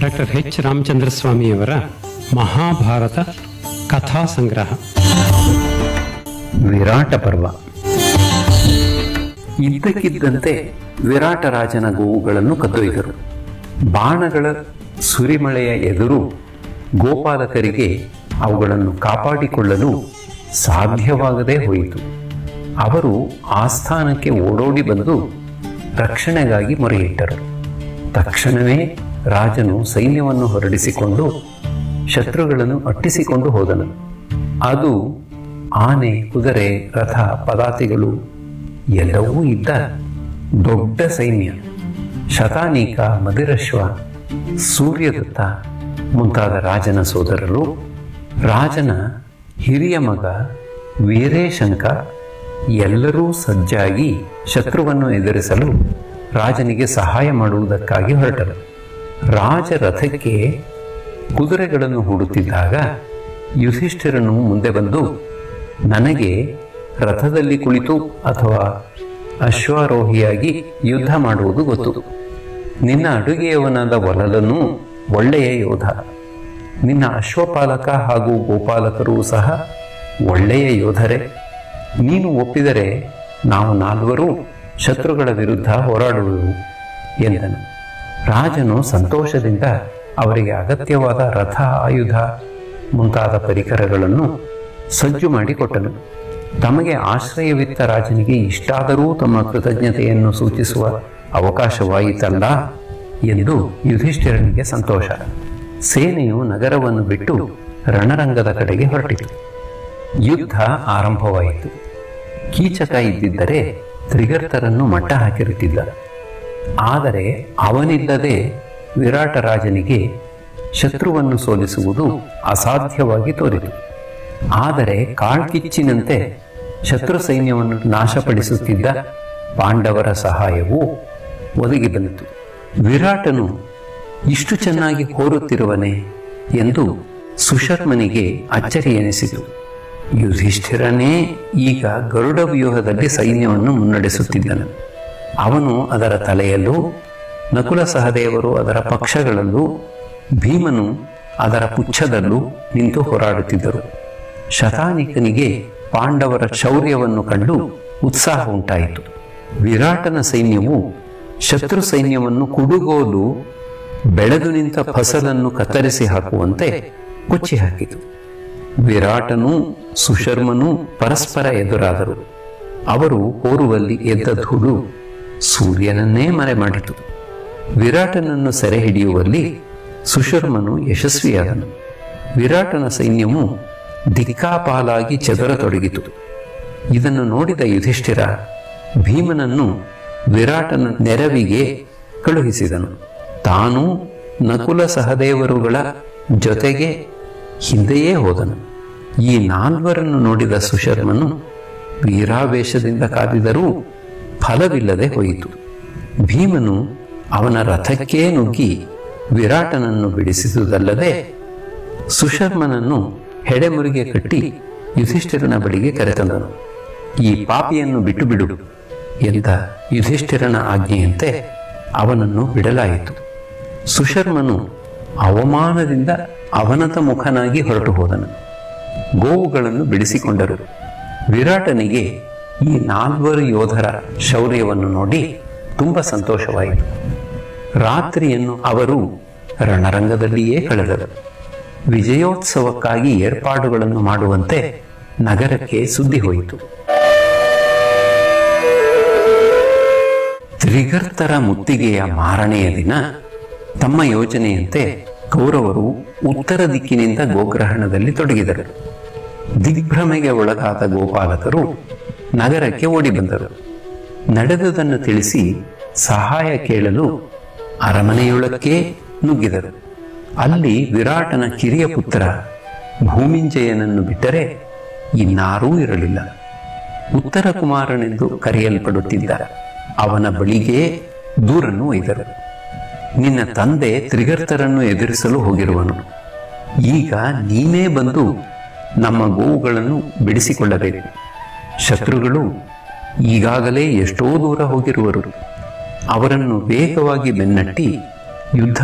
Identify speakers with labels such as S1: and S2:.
S1: doctor H Ramachandra ಸ್ವಾಮಿಯವರ ಮಹಾಭಾರತ ಕಥಾ ಸಂಗ್ರಹ
S2: ವಿರಾಟ ಪರ್ವ ಇದ್ದಕ್ಕಿದ್ದಂತೆ ವಿರಾಟ ರಾಜನ ಗೋವುಗಳನ್ನು ಕದ್ದೊಯ್ದರು ಬಾಣಗಳ ಸುರಿಮಳೆಯ ಎದುರು ಗೋಪಾಲಕರಿಗೆ ಅವುಗಳನ್ನು ಕಾಪಾಡಿಕೊಳ್ಳಲು ಸಾಧ್ಯವಾಗದೇ ಹೋಯಿತು ಅವರು ಆಸ್ಥಾನಕ್ಕೆ ಓಡೋಡಿ ಬಂದು ರಕ್ಷಣೆಗಾಗಿ ಮೊರೆಯಿಟ್ಟರು ತಕ್ಷಣವೇ ರಾಜನು ಸೈನ್ಯವನ್ನು ಹೊರಡಿಸಿಕೊಂಡು ಶತ್ರುಗಳನ್ನು ಅಟ್ಟಿಸಿಕೊಂಡು ಹೋದನು ಅದು ಆನೆ ಕುದುರೆ ರಥ ಪದಾತಿಗಳು ಎಲ್ಲವೂ ಇದ್ದ ದೊಡ್ಡ ಸೈನ್ಯ ಶತಾನೀಕ ಮದಿರಶ್ವ ಸೂರ್ಯದತ್ತ ಮುಂತಾದ ರಾಜನ ಸೋದರರು ರಾಜನ ಹಿರಿಯ ಮಗ ವೀರೇಶಂಕ ಎಲ್ಲರೂ ಸಜ್ಜಾಗಿ ಶತ್ರುವನ್ನು ಎದುರಿಸಲು ರಾಜನಿಗೆ ಸಹಾಯ ಮಾಡುವುದಕ್ಕಾಗಿ ಹೊರಟರು ರಾಜ ರಥಕ್ಕೆ ಕುದುರೆಗಳನ್ನು ಹೂಡುತ್ತಿದ್ದಾಗ ಯುಧಿಷ್ಠಿರನು ಮುಂದೆ ಬಂದು ನನಗೆ ರಥದಲ್ಲಿ ಕುಳಿತು ಅಥವಾ ಅಶ್ವಾರೋಹಿಯಾಗಿ ಯುದ್ಧ ಮಾಡುವುದು ಗೊತ್ತು ನಿನ್ನ ಅಡುಗೆಯವನಾದ ವಲದನು ಒಳ್ಳೆಯ ಯೋಧ ನಿನ್ನ ಅಶ್ವಪಾಲಕ ಹಾಗೂ ಗೋಪಾಲಕರೂ ಸಹ ಒಳ್ಳೆಯ ಯೋಧರೇ ನೀನು ಒಪ್ಪಿದರೆ ನಾವು ನಾಲ್ವರು ಶತ್ರುಗಳ ವಿರುದ್ಧ ಹೋರಾಡುವೆವು ಎಂದನು ರಾಜನು ಸಂತೋಷದಿಂದ ಅವರಿಗೆ ಅಗತ್ಯವಾದ ರಥ ಆಯುಧ ಮುಂತಾದ ಪರಿಕರಗಳನ್ನು ಸಜ್ಜು ಮಾಡಿಕೊಟ್ಟನು ತಮಗೆ ಆಶ್ರಯವಿತ್ತ ರಾಜನಿಗೆ ಇಷ್ಟಾದರೂ ತಮ್ಮ ಕೃತಜ್ಞತೆಯನ್ನು ಸೂಚಿಸುವ ಅವಕಾಶವಾಯಿತಲ್ಲ ಎಂದು ಯುಧಿಷ್ಠಿರನಿಗೆ ಸಂತೋಷ ಸೇನೆಯು ನಗರವನ್ನು ಬಿಟ್ಟು ರಣರಂಗದ ಕಡೆಗೆ ಹೊರಟಿತು ಯುದ್ಧ ಆರಂಭವಾಯಿತು ಕೀಚಕ ಇದ್ದಿದ್ದರೆ ತ್ರಿಗರ್ತರನ್ನು ಮಟ್ಟ ಹಾಕಿರುತ್ತಿದ್ದ ಆದರೆ ಅವನಿಲ್ಲದೆ ವಿರಾಟ ರಾಜನಿಗೆ ಶತ್ರುವನ್ನು ಸೋಲಿಸುವುದು ಅಸಾಧ್ಯವಾಗಿ ತೋರಿತು ಆದರೆ ಕಾಳ್ಕಿಚ್ಚಿನಂತೆ ಶತ್ರು ಸೈನ್ಯವನ್ನು ನಾಶಪಡಿಸುತ್ತಿದ್ದ ಪಾಂಡವರ ಸಹಾಯವು ಒದಗಿ ಬಂದಿತು ವಿರಾಟನು ಇಷ್ಟು ಚೆನ್ನಾಗಿ ಕೋರುತ್ತಿರುವನೆ ಎಂದು ಸುಶರ್ಮನಿಗೆ ಅಚ್ಚರಿ ಎನಿಸಿತು ಯುಧಿಷ್ಠಿರನೇ ಈಗ ಗರುಡ ವ್ಯೂಹದಲ್ಲಿ ಸೈನ್ಯವನ್ನು ಮುನ್ನಡೆಸುತ್ತಿದ್ದನು ಅವನು ಅದರ ತಲೆಯಲ್ಲೂ ನಕುಲ ಸಹದೇವರು ಅದರ ಪಕ್ಷಗಳಲ್ಲೂ ಭೀಮನು ಅದರ ಪುಚ್ಛದಲ್ಲೂ ನಿಂತು ಹೋರಾಡುತ್ತಿದ್ದರು ಶತಾನಿಕನಿಗೆ ಪಾಂಡವರ ಶೌರ್ಯವನ್ನು ಕಂಡು ಉತ್ಸಾಹ ಉಂಟಾಯಿತು ವಿರಾಟನ ಸೈನ್ಯವು ಶತ್ರು ಸೈನ್ಯವನ್ನು ಕುಡುಗೋಲು ಬೆಳೆದು ನಿಂತ ಫಸಲನ್ನು ಕತ್ತರಿಸಿ ಹಾಕುವಂತೆ ಕೊಚ್ಚಿ ಹಾಕಿತು ವಿರಾಟನೂ ಸುಶರ್ಮನೂ ಪರಸ್ಪರ ಎದುರಾದರು ಅವರು ಹೋರುವಲ್ಲಿ ಎದ್ದ ಧೂಳು ಸೂರ್ಯನನ್ನೇ ಮರೆ ಮಾಡಿತು ವಿರಾಟನನ್ನು ಸೆರೆ ಹಿಡಿಯುವಲ್ಲಿ ಸುಶರ್ಮನು ಯಶಸ್ವಿಯಾದನು ವಿರಾಟನ ಸೈನ್ಯವು ದಿಕ್ಕಾಪಾಲಾಗಿ ಚದರತೊಡಗಿತು ಇದನ್ನು ನೋಡಿದ ಯುಧಿಷ್ಠಿರ ಭೀಮನನ್ನು ವಿರಾಟನ ನೆರವಿಗೆ ಕಳುಹಿಸಿದನು ತಾನು ನಕುಲ ಸಹದೇವರುಗಳ ಜೊತೆಗೆ ಹಿಂದೆಯೇ ಹೋದನು ಈ ನಾಲ್ವರನ್ನು ನೋಡಿದ ಸುಶರ್ಮನು ವೀರಾವೇಶದಿಂದ ಕಾದಿದರೂ ಫಲವಿಲ್ಲದೆ ಹೋಯಿತು ಭೀಮನು ಅವನ ರಥಕ್ಕೇ ನುಗ್ಗಿ ವಿರಾಟನನ್ನು ಬಿಡಿಸಿದುದಲ್ಲದೆ ಸುಶರ್ಮನನ್ನು ಹೆಡೆಮುರಿಗೆ ಕಟ್ಟಿ ಯುಧಿಷ್ಠಿರನ ಬಳಿಗೆ ಕರೆತಂದನು ಈ ಪಾಪಿಯನ್ನು ಬಿಟ್ಟು ಬಿಡು ಎಂದ ಯುಧಿಷ್ಠಿರನ ಆಜ್ಞೆಯಂತೆ ಅವನನ್ನು ಬಿಡಲಾಯಿತು ಸುಶರ್ಮನು ಅವಮಾನದಿಂದ ಅವನತ ಮುಖನಾಗಿ ಹೊರಟು ಹೋದನು ಗೋವುಗಳನ್ನು ಬಿಡಿಸಿಕೊಂಡರು ವಿರಾಟನಿಗೆ ಈ ನಾಲ್ವರು ಯೋಧರ ಶೌರ್ಯವನ್ನು ನೋಡಿ ತುಂಬ ಸಂತೋಷವಾಯಿತು ರಾತ್ರಿಯನ್ನು ಅವರು ರಣರಂಗದಲ್ಲಿಯೇ ಕಳೆದರು ವಿಜಯೋತ್ಸವಕ್ಕಾಗಿ ಏರ್ಪಾಡುಗಳನ್ನು ಮಾಡುವಂತೆ ನಗರಕ್ಕೆ ಸುದ್ದಿ ಹೋಯಿತು ತ್ರಿಗರ್ತರ ಮುತ್ತಿಗೆಯ ಮಾರನೆಯ ದಿನ ತಮ್ಮ ಯೋಜನೆಯಂತೆ ಕೌರವರು ಉತ್ತರ ದಿಕ್ಕಿನಿಂದ ಗೋಗ್ರಹಣದಲ್ಲಿ ತೊಡಗಿದರು ದಿಗ್ಭ್ರಮೆಗೆ ಒಳಗಾದ ಗೋಪಾಲಕರು ನಗರಕ್ಕೆ ಓಡಿ ಬಂದರು ನಡೆದುದನ್ನು ತಿಳಿಸಿ ಸಹಾಯ ಕೇಳಲು ಅರಮನೆಯೊಳಕ್ಕೆ ನುಗ್ಗಿದರು ಅಲ್ಲಿ ವಿರಾಟನ ಕಿರಿಯ ಪುತ್ರ ಭೂಮಿಂಜಯನನ್ನು ಬಿಟ್ಟರೆ ಇನ್ನಾರೂ ಇರಲಿಲ್ಲ ಉತ್ತರ ಕುಮಾರನೆಂದು ಕರೆಯಲ್ಪಡುತ್ತಿದ್ದ ಅವನ ಬಳಿಗೆ ದೂರನ್ನು ಒಯ್ದರು ನಿನ್ನ ತಂದೆ ತ್ರಿಗರ್ತರನ್ನು ಎದುರಿಸಲು ಹೋಗಿರುವನು ಈಗ ನೀನೇ ಬಂದು ನಮ್ಮ ಗೋವುಗಳನ್ನು ಬಿಡಿಸಿಕೊಳ್ಳಬೇಕು ಶತ್ರುಗಳು ಈಗಾಗಲೇ ಎಷ್ಟೋ ದೂರ ಹೋಗಿರುವರು ಅವರನ್ನು ವೇಗವಾಗಿ ಬೆನ್ನಟ್ಟಿ ಯುದ್ಧ